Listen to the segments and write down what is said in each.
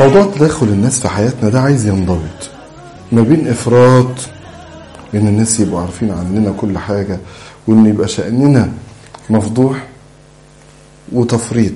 موضوع تدخل الناس في حياتنا ده عايز ينضبط ما بين افراط ان الناس يبقوا عارفين عننا كل حاجة وان يبقى شأننا مفضوح وتفريط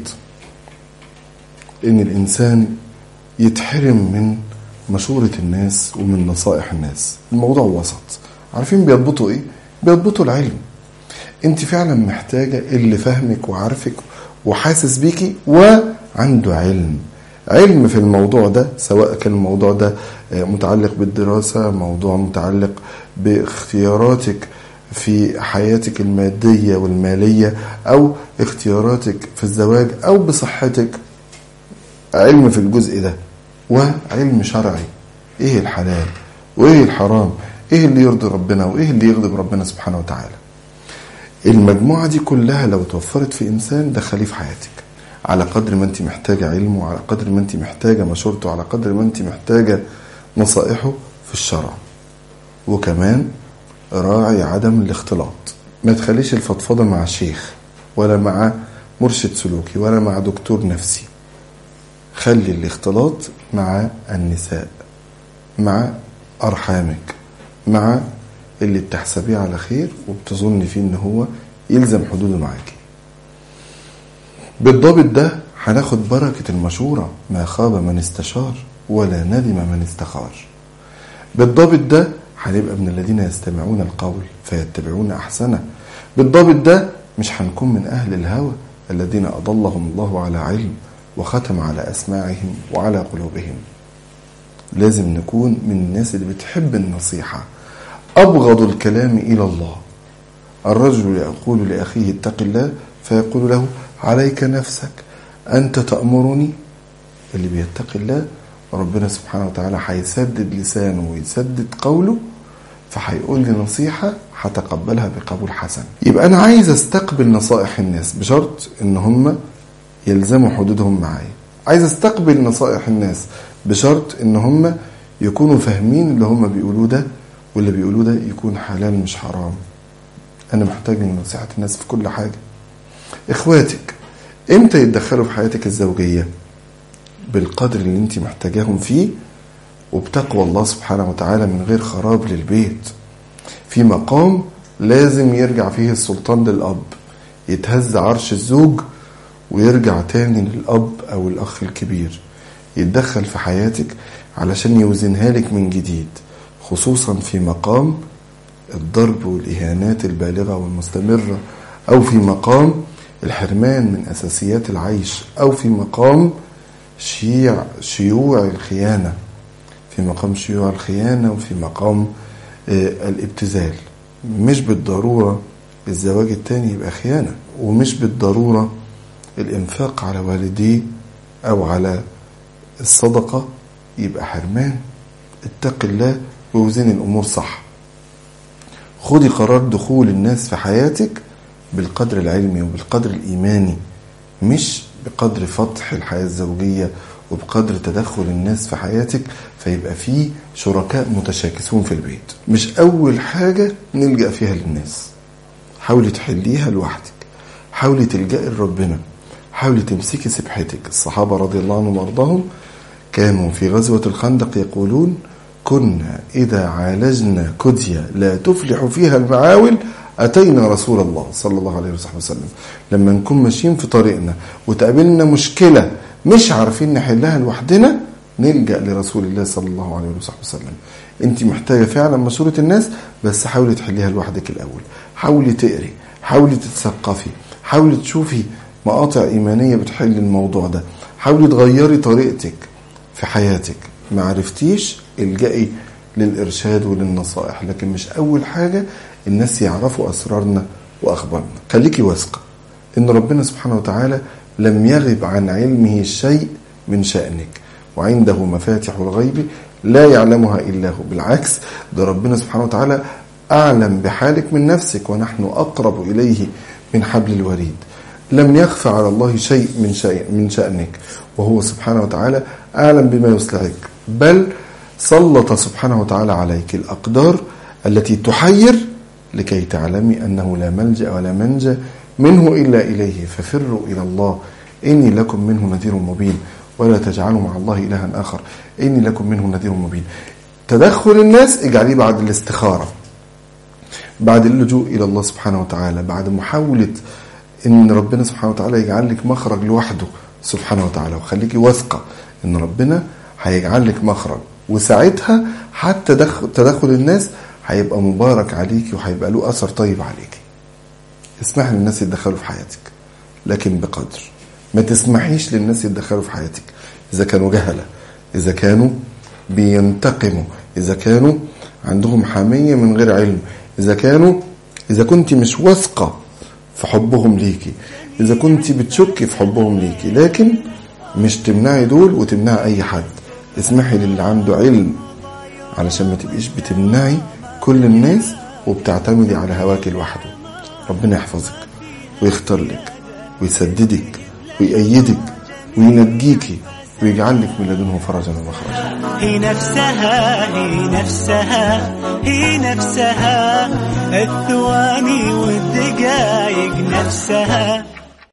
ان الانسان يتحرم من مشورة الناس ومن نصائح الناس الموضوع وسط عارفين بيضبطوا ايه بيضبطوا العلم انت فعلا محتاجة اللي فاهمك وعارفك وحاسس بيكي وعنده علم علم في الموضوع ده سواء كان الموضوع ده متعلق بالدراسة موضوع متعلق باختياراتك في حياتك المادية والمالية أو اختياراتك في الزواج أو بصحتك علم في الجزء ده وعلم شرعي ايه الحلال وايه الحرام ايه اللي يرضي ربنا وايه اللي يغضب ربنا سبحانه وتعالى المجموعة دي كلها لو توفرت في إنسان دخليه في حياتك على قدر ما أنت محتاجة علمه وعلى قدر ما أنت محتاجة مشورته وعلى قدر ما أنت محتاجة نصائحه في الشرع وكمان راعي عدم الاختلاط ما تخليش الفضفضة مع شيخ ولا مع مرشد سلوكي ولا مع دكتور نفسي خلي الاختلاط مع النساء مع أرحامك مع اللي بتحسبيه على خير وبتظن فيه ان هو يلزم حدوده معاكي بالضابط ده هناخد بركة المشورة ما خاب من استشار ولا ندم من استخار بالضابط ده هنبقى من الذين يستمعون القول فيتبعون أحسنه بالضابط ده مش هنكون من أهل الهوى الذين أضلهم الله على علم وختم على أسماعهم وعلى قلوبهم لازم نكون من الناس اللي بتحب النصيحة أبغض الكلام إلى الله الرجل يقول لأخيه اتق الله فيقول له عليك نفسك أنت تأمرني اللي بيتقي الله ربنا سبحانه وتعالى هيسدد لسانه ويسدد قوله فهيقول لي نصيحة هتقبلها بقبول حسن يبقى أنا عايز أستقبل نصائح الناس بشرط إن هم يلزموا حدودهم معايا عايز أستقبل نصائح الناس بشرط إن هم يكونوا فاهمين اللي هم بيقولوه ده واللي بيقولوه ده يكون حلال مش حرام أنا محتاج لنصيحة الناس في كل حاجة إخواتك إمتى يتدخلوا في حياتك الزوجية بالقدر اللي أنت محتاجاهم فيه وبتقوى الله سبحانه وتعالى من غير خراب للبيت في مقام لازم يرجع فيه السلطان للأب يتهز عرش الزوج ويرجع تاني للأب أو الأخ الكبير يتدخل في حياتك علشان يوزنها لك من جديد خصوصا في مقام الضرب والإهانات البالغة والمستمرة أو في مقام الحرمان من أساسيات العيش أو في مقام شيع شيوع الخيانة في مقام شيوع الخيانة وفي مقام الابتذال مش بالضرورة الزواج التاني يبقى خيانة ومش بالضرورة الإنفاق على والديه أو على الصدقة يبقى حرمان اتق الله ووزن الأمور صح خدي قرار دخول الناس في حياتك بالقدر العلمي وبالقدر الإيماني مش بقدر فتح الحياة الزوجية وبقدر تدخل الناس في حياتك فيبقى في شركاء متشاكسون في البيت مش أول حاجة نلجأ فيها للناس حاولي تحليها لوحدك حاولي تلجأي لربنا حاولي تمسكي سبحتك الصحابة رضي الله عنهم وارضاهم كانوا في غزوة الخندق يقولون كنا إذا عالجنا كدية لا تفلح فيها المعاول أتينا رسول الله صلى الله عليه وسلم لما نكون ماشيين في طريقنا وتقابلنا مشكلة مش عارفين نحلها لوحدنا نلجأ لرسول الله صلى الله عليه وسلم انت محتاجة فعلا مشورة الناس بس حاولي تحليها لوحدك الأول حاولي تقري حاولي تتثقفي حاولي تشوفي مقاطع إيمانية بتحل الموضوع ده حاولي تغيري طريقتك في حياتك ما عرفتيش الجئي للإرشاد وللنصائح لكن مش أول حاجة الناس يعرفوا أسرارنا وأخبارنا خليكي واثقة إن ربنا سبحانه وتعالى لم يغب عن علمه شيء من شأنك وعنده مفاتح الغيب لا يعلمها إلا هو بالعكس ده ربنا سبحانه وتعالى أعلم بحالك من نفسك ونحن أقرب إليه من حبل الوريد لم يخفى على الله شيء من شيء من شأنك وهو سبحانه وتعالى أعلم بما يصلحك بل سلط سبحانه وتعالى عليك الأقدار التي تحير لكي تعلمي أنه لا ملجأ ولا منجى منه إلا إليه ففروا إلى الله إني لكم منه نذير مبين ولا تجعلوا مع الله إلها آخر إني لكم منه نذير مبين تدخل الناس اجعليه بعد الاستخارة بعد اللجوء إلى الله سبحانه وتعالى بعد محاولة إن ربنا سبحانه وتعالى يجعل لك مخرج لوحده سبحانه وتعالى وخليكي واثقة إن ربنا هيجعل لك مخرج وساعتها حتى تدخل الناس هيبقى مبارك عليكي وهيبقى له أثر طيب عليكي اسمح للناس يتدخلوا في حياتك لكن بقدر ما تسمحيش للناس يتدخلوا في حياتك إذا كانوا جهلة إذا كانوا بينتقموا إذا كانوا عندهم حمية من غير علم إذا كانوا إذا كنت مش واثقة في حبهم ليكي إذا كنت بتشكي في حبهم ليكي لكن مش تمنعي دول وتمنعي أي حد اسمحي للي عنده علم علشان ما تبقيش بتمنعي كل الناس وبتعتمدي على هواك لوحده ربنا يحفظك ويختار لك ويسددك ويأيدك وينجيكي ويجعل لك من لدنه فرجا ومخرجا هي نفسها هي نفسها هي نفسها الثواني والدقايق نفسها